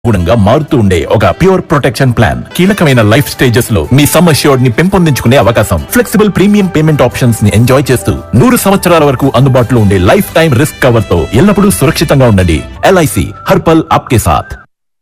అనుగుణంగా మారుతూ ఉండే ఒక ప్యూర్ ప్రొటెక్షన్ ప్లాన్ కీలకమైన లైఫ్ స్టేజెస్ లో మీ సమ్ అష్యూర్డ్ ని పెంపొందించుకునే అవకాశం ఫ్లెక్సిబుల్ ప్రీమియం పేమెంట్ ఆప్షన్స్ ని ఎంజాయ్ చేస్తూ నూరు సంవత్సరాల వరకు అందుబాటులో ఉండే లైఫ్ టైం రిస్క్ కవర్ తో ఎల్లప్పుడూ సురక్షితంగా ఉండండి ఎల్ఐసి హర్పల్ ఆప్కే సాథ్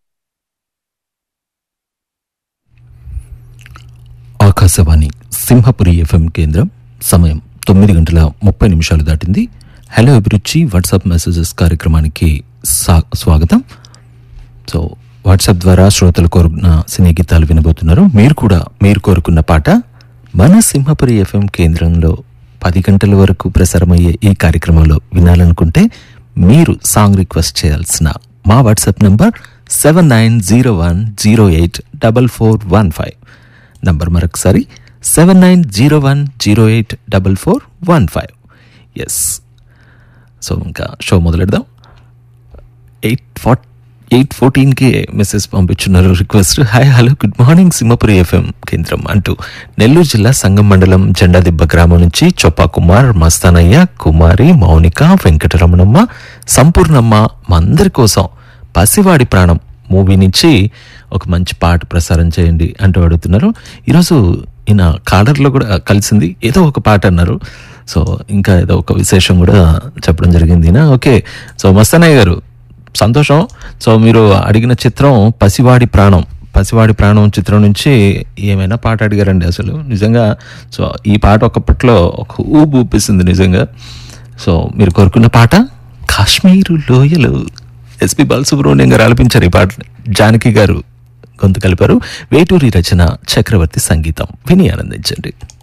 ఆకాశవాణి సింహపురి ఎఫ్ఎం కేంద్రం సమయం తొమ్మిది గంటల ముప్పై నిమిషాలు దాటింది హలో అభిరుచి వాట్సాప్ మెసేజెస్ కార్యక్రమానికి సా- స్వాగతం సో వాట్సాప్ ద్వారా శ్రోతలు కోరుకున్న సినీ గీతాలు వినబోతున్నారు మీరు కూడా మీరు కోరుకున్న పాట మన సింహపురి ఎఫ్ఎం కేంద్రంలో పది గంటల వరకు ప్రసారమయ్యే ఈ కార్యక్రమంలో వినాలనుకుంటే మీరు సాంగ్ రిక్వెస్ట్ చేయాల్సిన మా WhatsApp number seven nine zero one zero eight double four one five number మరొకసారి seven nine zero one zero eight double four one five yes so ఇంకా షో మొదలెడదాం ఎయిట్ ఫార్ట్ ఎయిట్ ఫోర్టీన్కి మెసేజ్ పంపించున్నారు request hi hello good morning Simhapuri FM కేంద్రం అంటూ నెల్లూరు జిల్లా సంగం మండలం జెండాదిబ్బ గ్రామం నుంచి చొప్పా కుమార్ మస్తానయ్య కుమారి మౌనిక వెంకటరమణమ్మ సంపూర్ణమ్మ మా అందరి కోసం పసివాడి ప్రాణం మూవీ నుంచి ఒక మంచి పాట ప్రసారం చేయండి అంటూ అడుగుతున్నారు ఈరోజు ఈయన కాలర్లో కూడా కలిసింది ఏదో ఒక పాట అన్నారు సో ఇంకా ఏదో ఒక విశేషం కూడా చెప్పడం జరిగింది ఈయన ఓకే సో మస్తానయ్య గారు సంతోషం సో మీరు అడిగిన చిత్రం పసివాడి ప్రాణం పసివాడి ప్రాణం చిత్రం నుంచి ఏమైనా పాట అడిగారండి అసలు నిజంగా సో ఈ పాట ఒకప్పట్లో ఒక ఊపు ఊపిస్తుంది నిజంగా సో మీరు కోరుకున్న పాట కాశ్మీరు లోయలు ఎస్పి బాలసుబ్రహ్మణ్యం గారు ఆలపించారు ఈ పాట జానకి గారు గొంతు కలిపారు వేటూరి రచన చక్రవర్తి సంగీతం విని ఆనందించండి